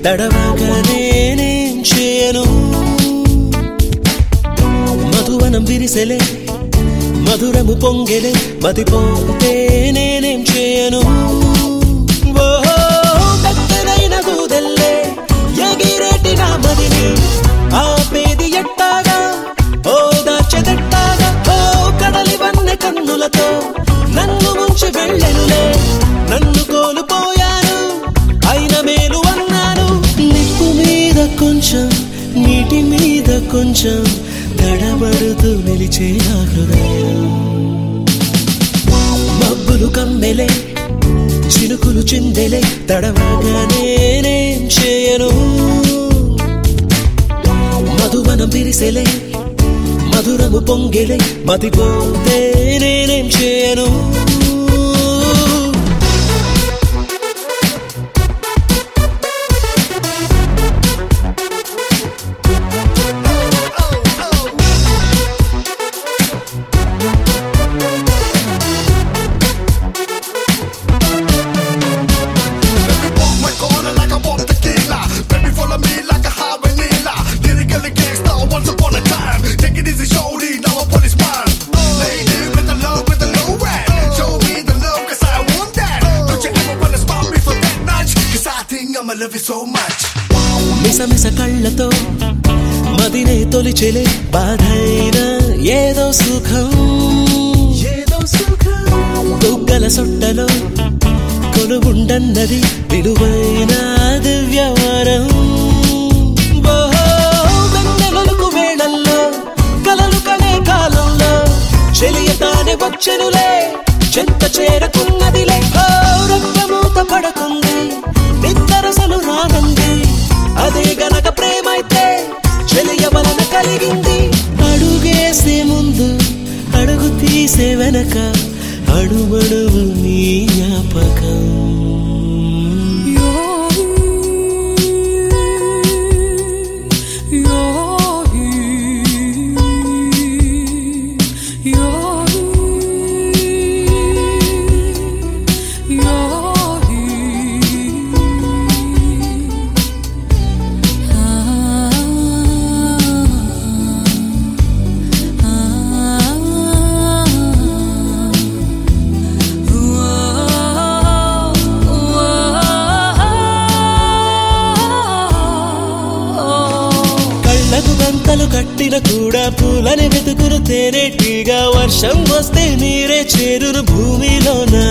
తడవగా నేనేం చేయను మధువనం విరిసెలే మధురము పొంగెలే మతిపోతే నేనేం చేయను ఓహో పెద్దదైన దూదల్లే ఎగిరేటి నా మదిని ఆపేది ఎట్టాగా ఓ దాచెదట్టాగా ఓ కడలి వన్నె కన్నులతో నన్ను ముంచి వెళ్ళెనులే నన్ను కోల్పోయాను అయిన మేలు అన్నాను నిప్పు మీద కొంచెం నీటి మీద కొంచెం తడబడుతూ నిలిచే నా హృదయం మబ్బులు కమ్మెలే చినుకులు చిందెలే తడవగా నేనేం చేయను మధువనం విరిసెలే మధురము పొంగెలే మతిపోతే నేనేం చేయను Walk my corner like I walk tequila. Baby, follow me like a high vanilla. Lyrically gangsta once upon a time. Take it easy, shorty, now I'm policeman. Lady with the love, with the low rap. Show me the love, cause I want that. Don't you ever wanna spot me for that notch? Cause I think I'ma love you so much. మిసమిస కళ్ళతో మదినే తొలిచెలే బాధైన ఏదో సుఖం ఏదో సుఖం దుగ్గల సొట్టలో కొలువుండన్నది విలువైన దివ్యవరం ఓహో, వెన్నెలలకు వేళల్లో కలలు కనే కాలంలో చెలియతానే వచ్చెనులే చెంత చేరకున్నదిలే ఓ, రక్తమూత పడకుంది నిద్దరసలు రానంది అదే గనక ప్రేమైతే చెలియ వలన కలిగింది అడుగేసే ముందు అడుగు తీసే వెనక అడుమడుగు నీ జ్ఞాపకం కళ్ళకు గంతలు కట్టిన కూడా పూలని వెతుకును తేనెటీగా వర్షం వస్తే నీరే చేరును భూమిలోనా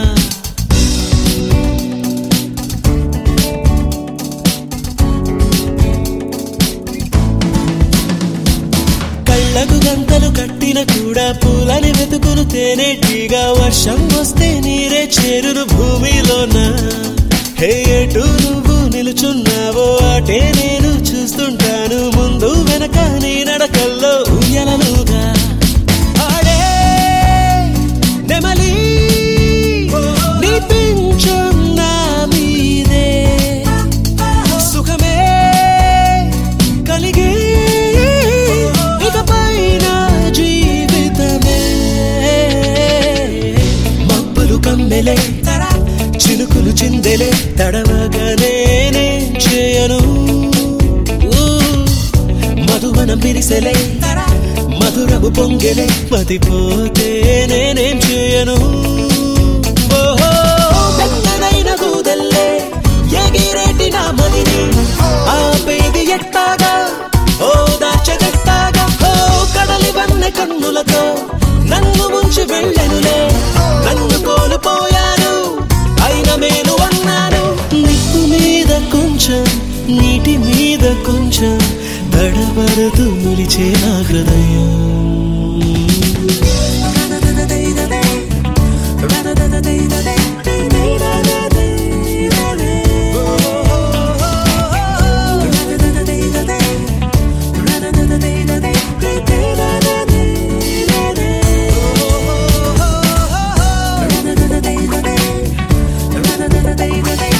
కళ్ళకు గంతలు కట్టిన కూడా పూలని వెతుకును తేనెటీగా వర్షం వస్తే నీరే చేరును భూమిలోన హే ఎటు నువ్వు నిలుచున్నావో అటే నేను చూస్తుంటాను ముందు వెనక నీ నడకల్లో ఉయ్యలలుగా ఆడే నెమలి నీ పింఛం నా మీదే సుఖమే కలిగే ఇకపైన జీవితమే మబ్బులు కమ్మెలే చినుకులు చిందెలే తడవగా నేనేం చేయను ఊ, మధువనం విరిసెలే మధురము పొంగెలే మతిపోతే నేనేం చేయను ఓహో పెద్దదైన దూదల్లే ఎగిరేటి నా మదిని ఆపేది ఎట్టాగా ఓ దాచగట్టాగా ఓ కడలి వన్నె కన్నులతో నన్ను ముంచి వెళ్ళెనులే నన్ను కోల్పోయాను అయిన మేలు అన్నాను నిప్పు మీద కొంచెం నీటి మీద కొంచెం తడబడుతూ నిలిచే నా హృదయం Day, day, day.